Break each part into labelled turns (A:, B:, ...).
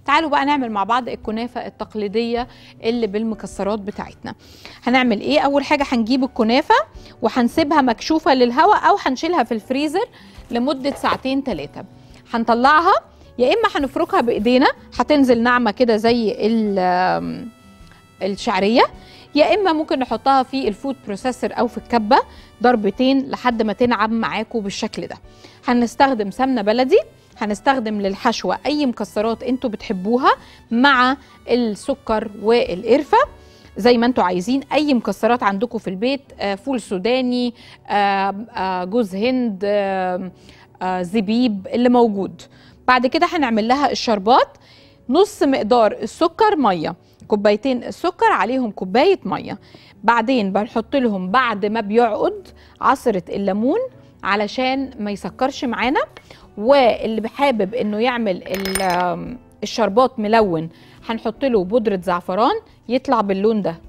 A: تعالوا بقى نعمل مع بعض الكنافه التقليديه اللي بالمكسرات بتاعتنا هنعمل ايه اول حاجه هنجيب الكنافه وهنسيبها مكشوفه للهواء او هنشيلها في الفريزر لمده ساعتين ثلاثه هنطلعها يا اما هنفركها بايدينا هتنزل ناعمه كده زي ال- الشعريه يا اما ممكن نحطها في الفود بروسيسور او في الكبه ضربتين لحد ما تنعم معاكم بالشكل ده هنستخدم سمنه بلدي هنستخدم للحشوه اي مكسرات انتوا بتحبوها مع السكر والقرفه زي ما انتوا عايزين اي مكسرات عندكم في البيت آه، فول سوداني آه، آه، جوز هند آه، آه، زبيب اللي موجود بعد كده هنعمل لها الشربات نص مقدار السكر ميه كوبايتين السكر عليهم كوبايه ميه بعدين بنحط لهم بعد ما بيعقد عصره الليمون علشان ما يسكرش معانا واللي حابب انه يعمل ال- الشربات ملون هنحط له بودره زعفران يطلع باللون ده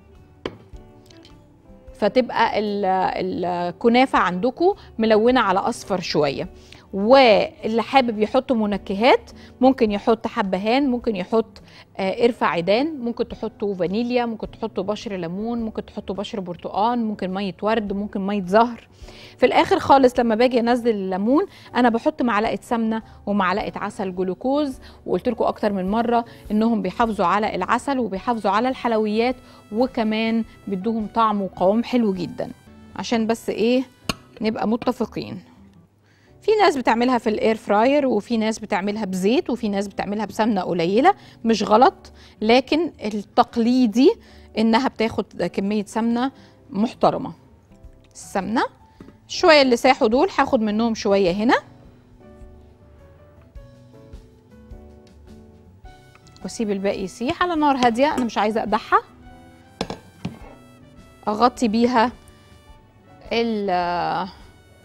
A: فتبقى ال- الكنافه عندكم ملونه على اصفر شويه واللي حابب يحط منكهات ممكن يحط حبهان ممكن يحط آه، قرفة عيدان ممكن تحطوا فانيليا ممكن تحطوا بشر ليمون ممكن تحطوا بشر برتقان ممكن مية ورد ممكن مية زهر في الاخر خالص لما باجي انزل الليمون انا بحط معلقه سمنه ومعلقه عسل جلوكوز وقلت لكم اكتر من مره انهم بيحافظوا على العسل وبيحافظوا على الحلويات وكمان بيدوهم طعم وقوام حلو جدا عشان بس ايه نبقى متفقين في ناس بتعملها في الاير فراير وفي ناس بتعملها بزيت وفي ناس بتعملها بسمنه قليله مش غلط لكن التقليدي انها بتاخد كميه سمنه محترمه السمنه شويه اللي ساحوا دول هاخد منهم شويه هنا واسيب الباقي يسيح على نار هاديه انا مش عايزه اقدحها اغطي بيها ال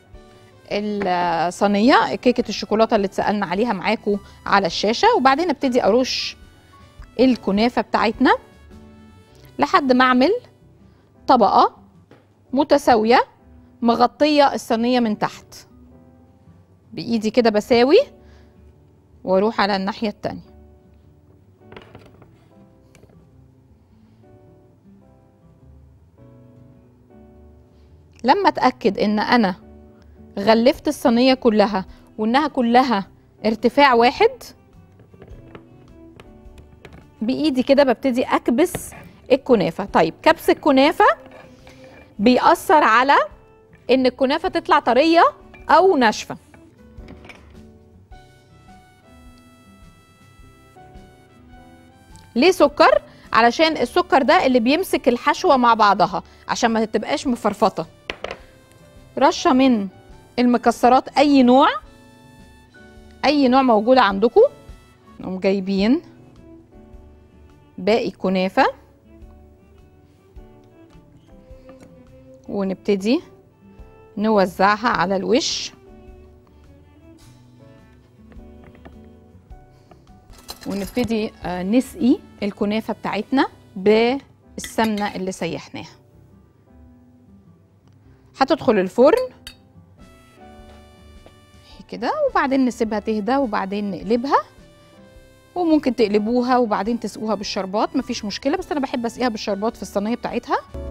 A: الصينيه كيكه الشوكولاته اللي اتسالنا عليها معاكم على الشاشه وبعدين ابتدي ارش الكنافه بتاعتنا لحد ما اعمل طبقه متساويه مغطيه الصينيه من تحت بايدي كده بساوي واروح على الناحيه التانيه لما اتاكد ان انا غلفت الصينيه كلها وانها كلها ارتفاع واحد بايدي كده ببتدي اكبس الكنافه طيب كبس الكنافه بيأثر على ان الكنافه تطلع طريه او ناشفه ليه سكر علشان السكر ده اللي بيمسك الحشوه مع بعضها عشان ما تبقاش مفرفطه رشه من المكسرات اي نوع اي نوع موجود عندكم نقوم جايبين باقي كنافه ونبتدي نوزعها على الوش ونبتدي آه، نسقي الكنافه بتاعتنا بالسمنه اللي سيحناها هتدخل الفرن كده وبعدين نسيبها تهدى وبعدين نقلبها وممكن تقلبوها وبعدين تسقوها بالشربات مفيش مشكله بس انا بحب اسقيها بالشربات في الصينيه بتاعتها